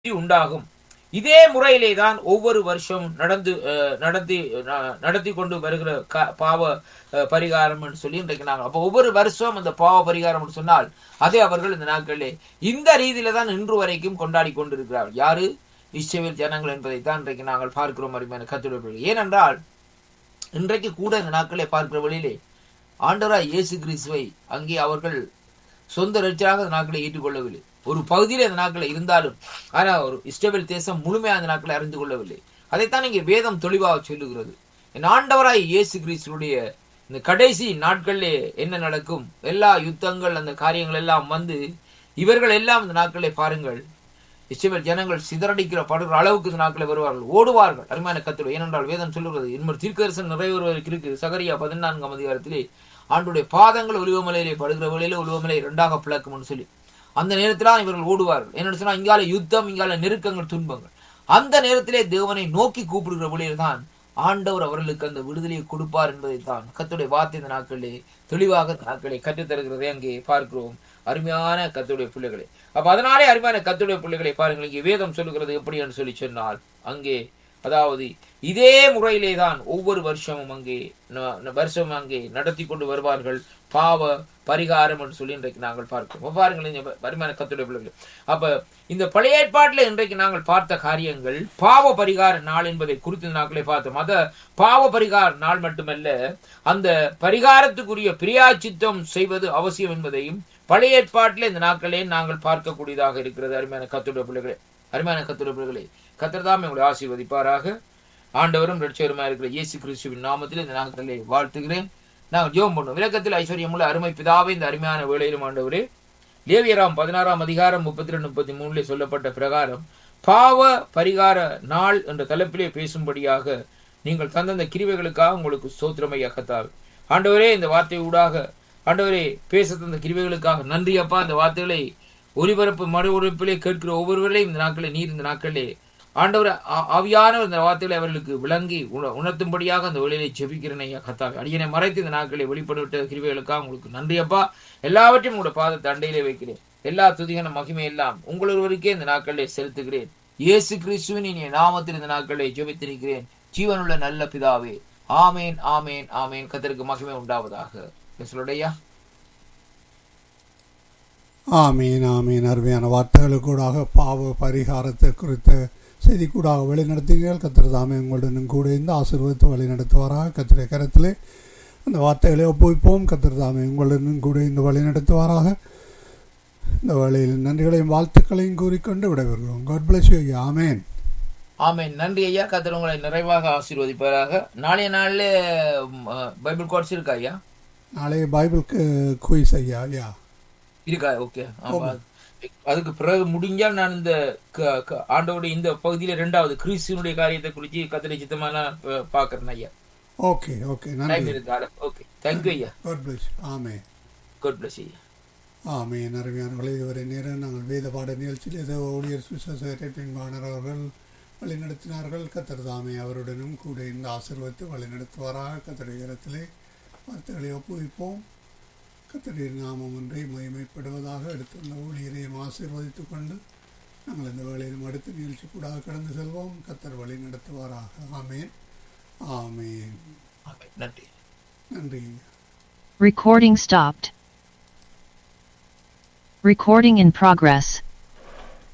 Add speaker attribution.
Speaker 1: உண்டாகும் இதே முறையிலே தான் ஒவ்வொரு வருஷம் நடந்து அஹ், நடத்தி ந- நடத்தி கொண்டு வருகிற க- பாவ அஹ், பரிகாரம்னு சொல்லி இன்றைக்கு நாங்கள் அப்போ ஒவ்வொரு வருஷம் அந்த பாவ பரிகாரம் சொன்னால் அதை அவர்கள் இந்த நாட்களிலே இந்த ரீதியில தான் இன்று வரைக்கும் கொண்டாடி கொண்டிருக்கிறார்கள் யாரு இஸ்ரவேல் ஜனங்கள் என்பதைத்தான் இன்றைக்கு நாங்கள் பார்க்கிறோம் அருமையான கத்துடைய ஏனென்றால் இன்றைக்கு கூட இந்த நாட்களை பார்க்கிற வழியிலே ஆண்டவராய் இயேசு கிறிஸ்துவை அங்கே அவர்கள் சொந்த ரட்சராக அந்த நாட்களை ஏற்றுக்கொள்ளவில்லை ஒரு பகுதியில் அந்த நாட்களை இருந்தாலும் ஆனா ஒரு இஸ்ரவேல் தேசம் முழுமையாக அந்த நாட்களை அறிந்து கொள்ளவில்லை அதைத்தான் இங்கே வேதம் தெளிவாக சொல்லுகிறது என் ஆண்டவராய் இயேசு கிறிஸ்துடைய இந்த கடைசி நாட்களிலே என்ன நடக்கும் எல்லா யுத்தங்கள் அந்த காரியங்கள் எல்லாம் வந்து இவர்கள் எல்லாம் இந்த நாட்களை பாருங்கள் இஸ்ரவேல் ஜனங்கள் சிதறடிக்கிற படுகிற அளவுக்கு இந்த நாட்களை வருவார்கள் ஓடுவார்கள் அருமையான கத்துரை ஏனென்றால் வேதம் சொல்லுகிறது இன்னொரு தீர்க்கரசன் நிறைவேறுவதற்கு இருக்கு சகரியா பதினான்காம் அதிகாரத்திலே ஆண்டுடைய பாதங்கள் ஒலிவமலையிலே படுகிற வேளையிலே ஒலிவமலை இரண்டாக பிளக்கும்னு சொல்லி அந்த நேரத்தில் இவர்கள் ஓடுவார்கள் என்ன சொன்னா இங்கால யுத்தம் இங்கால நெருக்கங்கள் துன்பங்கள் அந்த நேரத்திலே தேவனை நோக்கி கூப்பிடுகிற வழியில் தான் ஆண்டவர் அவர்களுக்கு அந்த விடுதலையை கொடுப்பார் என்பதைத்தான் கத்துடைய வார்த்தை இந்த நாட்களிலே தெளிவாக இந்த நாட்களை கற்றுத் தருகிறதை அங்கே பார்க்கிறோம் அருமையான கத்துடைய பிள்ளைகளை அப்ப அதனாலே அருமையான கத்துடைய பிள்ளைகளை பாருங்கள் இங்கே வேதம் சொல்லுகிறது எப்படி என்று சொல்லி சொன்னால் அங்கே அதாவது இதே முறையிலே தான் ஒவ்வொரு வருஷமும் அங்கே ந- ந- வருஷம் அங்கே நடத்தி கொண்டு வருவார்கள் பாவ பரிகாரம் என்று சொல்லி இன்றைக்கு நாங்கள் பார்க்கிறோம் அப்ப பாருங்கள் இந்த வருமான கத்துடைய பிள்ளைகள் அப்ப இந்த பழைய ஏற்பாட்டில் இன்றைக்கு நாங்கள் பார்த்த காரியங்கள் பாவ பரிகார நாள் என்பதை குறித்து இந்த நாட்களை பார்த்தோம் அத பாவ பரிகார நாள் மட்டுமல்ல அந்த பரிகாரத்துக்குரிய பிரியாச்சித்தம் செய்வது அவசியம் என்பதையும் பழைய ஏற்பாட்டில் இந்த நாட்களே நாங்கள் பார்க்கக்கூடியதாக இருக்கிறது அருமையான கத்துடைய பிள்ளைகளே அருமையான கத்துடைய பிள்ளைகளே கத்திரதாம் உங்களை ஆசீர்வதிப்பாராக ஆண்டவரும் ரட்சகருமா இருக்கிற இயேசு கிறிஸ்துவின் நாமத்தில் இந்த நாட்களை வாழ்த்துகிறேன் நாங்கள் ஜெபம் பண்ணுவோம் விளக்கத்தில் ஐஸ்வர்யமுள்ள அருமை பிதாவே இந்த அருமையான வேளையிலும் ஆண்டவரே லேவியராம் பதினாறாம் அதிகாரம் முப்பத்தி ரெண்டு முப்பத்தி மூணுல சொல்லப்பட்ட பிரகாரம் பாவ பரிகார நாள் என்ற தலைப்பிலே பேசும்படியாக நீங்கள் தந்த இந்த கிருவைகளுக்காக உங்களுக்கு சோத்திரமையா கத்தார் ஆண்டவரே இந்த வார்த்தை ஊடாக ஆண்டவரே பேச தந்த கிருவைகளுக்காக நன்றி அப்பா இந்த வார்த்தைகளை ஒலிபரப்பு மறு ஒலிப்பிலே கேட்கிற ஒவ்வொருவரையும் இந்த நாட்களே நீர் இந்த நாட்களே ஆண்டவர் ஆ- ஆவியானவர் இந்த வார்த்தைகளை அவர்களுக்கு விளங்கி உண- உணர்த்தும்படியாக அந்த வழியிலே ஜெபிக்கிறேன் ஐயா கத்தாவே அடியனை மறைத்து இந்த நாட்களை வெளிப்படுத்த கிருவைகளுக்காக உங்களுக்கு நன்றி அப்பா எல்லாவற்றையும் உங்களோட பாதத்தை அண்டையிலே வைக்கிறேன் எல்லா துதிகன மகிமை எல்லாம் உங்களொருவருக்கே இந்த நாட்களை செலுத்துகிறேன் இயேசு கிறிஸ்துவின் இனிய நாமத்தில் இந்த நாட்களை ஜெபித்திருக்கிறேன் ஜீவனுள்ள நல்ல பிதாவே ஆமேன் ஆமேன் ஆமேன் கத்தருக்கு மகிமை உண்டாவதாக சொல்லுடையா
Speaker 2: ஆமீன் ஆமீன் அருமையான வார்த்தைகளுக்கூடாக பாவ பரிகாரத்தை குறித்த செய்தி கூடாக வழிநடத்துங்கள் கத்திர தாமே உங்களுடனும் கூட இருந்து ஆசீர்வதித்து வழிநடத்துவாராக கத்திரை கரத்திலே அந்த வார்த்தைகளை ஒப்புவிப்போம் கத்திர தாமே உங்களுடனும் கூட இருந்து வழிநடத்துவாராக இந்த வழியில் நன்றிகளையும் வாழ்த்துக்களையும் கூறிக்கொண்டு விடைபெறுகிறோம் God bless you amen
Speaker 1: amen நன்றி ஐயா கத்தர் உங்களை நிறைவாக ஆசீர்வதிப்பாராக நாளைய நாள்ல ம், அஹ், பைபிள் கோர்ஸ் இருக்கா ஐயா
Speaker 2: நாளைய பைபிளுக்கு குயிஸ் ஐயா யா
Speaker 1: இருக்கா ஓகே ஆமா அதுக்கு பிறகு முடிஞ்சால் நான் இந்த க- க- ஆண்டவருடைய இந்த பகுதியில ரெண்டாவது கிறிஸ்துவனுடைய காரியத்தை குறித்து கத்தரை சித்தமா நான் ப- பாக்குறேன் ஐயா
Speaker 2: ஓகே ஓகே
Speaker 1: டைம்
Speaker 2: நன்றி
Speaker 1: இருக்கு ஓகே தேங்க்யூ ஐயா
Speaker 2: God bless amen
Speaker 1: good bless ஐயா
Speaker 2: ஆமீன் அருமையானவர்களே இதுவரை நேரம் நாங்கள் வேத பாட நிகழ்ச்சியில் ஏதோ ஊழியர் சுவிசேஷ வாணர் அவர்கள் வழிநடத்தினார்கள் கத்தர் தாமே அவருடனும் கூட இந்த ஆசீர்வத்து வழிநடத்துவாராக கத்தருடைய இடத்திலே வார்த்தைகளை ஒப்புவிப்போம் கத்தருடைய நாமம் ஒன்றை மகிமைப்படுவதாக எடுத்துள்ள ஊழியரையும் ஆசீர்வதித்துக் கொண்டு நாங்கள் இந்த வேளையிலும் அடுத்த நிகழ்ச்சி கூட கடந்து செல்வோம் கத்தர் வழி நடத்துவாராக ஆமேன் ஆமேன்
Speaker 1: ஆமென். நன்றி
Speaker 2: நன்றி
Speaker 3: Recording stopped. Recording in progress.